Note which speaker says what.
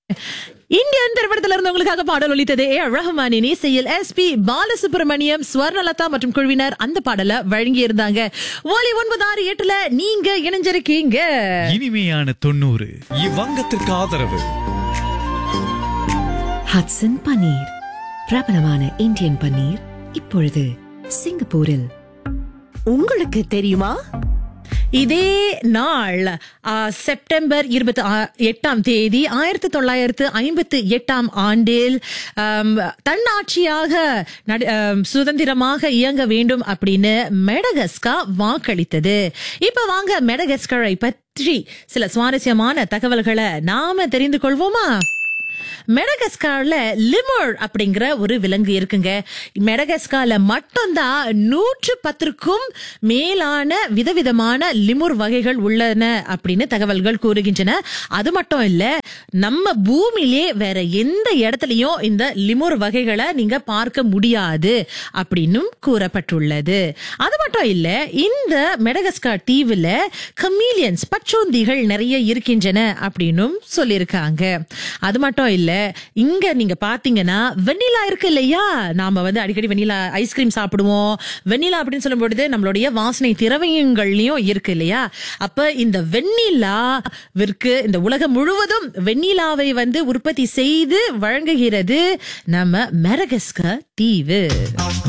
Speaker 1: Indian திரைப்படத்துல இருந்து உங்களுக்காக பாடல் ஒலித்தது ஏ ஆர் ரஹ்மானின் இசையில் எஸ் பி பாலசுப்ரமணியம் ஸ்வர்ணலதா மற்றும் குழுவினர் அந்த பாடலை வழங்கி இருந்தாங்க ஒலி ஒன்பது ஆறு எட்டுல நீங்க இணைஞ்சிருக்கீங்க
Speaker 2: இனிமையான தொண்ணூறு
Speaker 3: இவ்வங்கத்திற்கு ஆதரவு
Speaker 4: ஹட்சன் பன்னீர் பிரபலமான இந்தியன் பன்னீர் இப்பொழுது சிங்கப்பூரில்
Speaker 5: உங்களுக்கு தெரியுமா
Speaker 1: இதே நாள் ஆ, செப்டம்பர் இருபத்தி எட்டாம் தேதி ஆயிரத்தி தொள்ளாயிரத்து ஐம்பத்தி எட்டாம் ஆண்டில் ஆம், தன்னாட்சியாக நட- ஆம், சுதந்திரமாக இயங்க வேண்டும் அப்படின்னு மெடகஸ்கா வாக்களித்தது இப்ப வாங்க மெடகஸ்கரை பற்றி சில சுவாரஸ்யமான தகவல்களை நாம தெரிந்து கொள்வோமா மெடகஸ்கார்ல லிமோர் அப்படிங்கிற ஒரு விலங்கு இருக்குங்க மெடகஸ்கார்ல மட்டும்தான் நூற்று பத்திற்கும் மேலான விதவிதமான லிமுர் வகைகள் உள்ளன அப்படின்னு தகவல்கள் கூறுகின்றன அது மட்டும் இல்ல நம்ம பூமியிலே வேற எந்த இடத்துலயும் இந்த லிமுர் வகைகளை நீங்க பார்க்க முடியாது அப்படின்னும் கூறப்பட்டுள்ளது அது மட்டும் இல்ல இந்த மெடகஸ்கார் தீவுல கமீலியன்ஸ் பச்சோந்திகள் நிறைய இருக்கின்றன அப்படின்னும் சொல்லியிருக்காங்க அது மட்டும் இல்ல இங்க நீங்க பாத்தீங்கன்னா வெண்ணிலா இருக்கு இல்லையா நாம வந்து அடிக்கடி வெண்ணிலா ஐஸ்கிரீம் சாப்பிடுவோம் வெண்ணிலா அப்படின்னு சொல்லும் பொழுது நம்மளுடைய வாசனை திரவியங்கள்லயும் இருக்கு இல்லையா அப்ப இந்த வெண்ணிலாவிற்கு இந்த உலகம் முழுவதும் வெண்ணிலாவை வந்து உற்பத்தி செய்து வழங்குகிறது நம்ம மெரகஸ்கர் தீவு